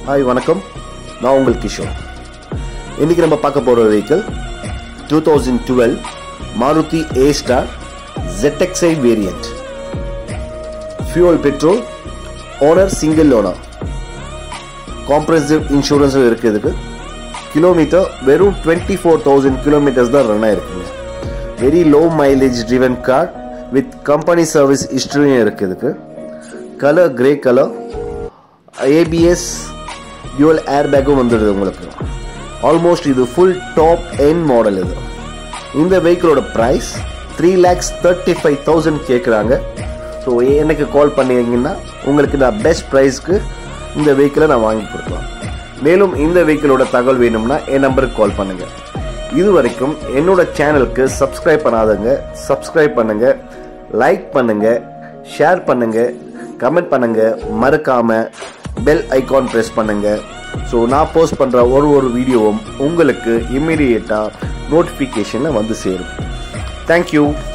hi வணக்கம் நான் உங்கள் கிஷோர் இன்றைக்கி நம்ம பார்க்க போகிற vehicle two thousand twelve Maruti A star ZXi variant fuel petrol owner single owner comprehensive இன்சூரன்ஸும் இருக்குது இதுக்கு கிலோமீட்டர் வெறும் டுவெண்ட்டி ஃபோர் தௌசண்ட் கிலோமீட்டர்ஸ் தான் ரன் ஆயிருக்குங்க very low mileage driven car with company service ஹிஸ்ட்ரியும் இருக்குது இதுக்கு colour grey colour ABS dual air பேக்கும் வந்துடுது உங்களுக்கு ஆல்மோஸ்ட் இது ஃபுல் டாப் என் மாடல் இது இந்த வெஹிக்கிளோட price three lakhs thirty five thousand கேட்குறாங்க ஸோ எனக்கு கால் பண்ணீங்கன்னா உங்களுக்கு நான் பெஸ்ட் ப்ரைஸ்க்கு இந்த வெஹிக்கிளை நான் வாங்கி கொடுக்கலாம் மேலும் இந்த வெஹிக்கிளோட தகவல் வேணும்னா என் நம்பருக்கு கால் பண்ணுங்கள் இது வரைக்கும் என்னோட சேனலுக்கு சப்ஸ்கிரைப் பண்ணாதவங்க சப்ஸ்கிரைப் பண்ணுங்க லைக் பண்ணுங்க ஷேர் பண்ணுங்க கமெண்ட் பண்ணுங்க மறக்காம பெல் ஐகான் ப்ரெஸ் பண்ணுங்க ஸோ நான் போஸ்ட் பண்ணுற ஒரு ஒரு வீடியோவும் உங்களுக்கு இம்மிடியேட்டாக நோட்டிஃபிகேஷனில் வந்து சேரும் தேங்க்யூ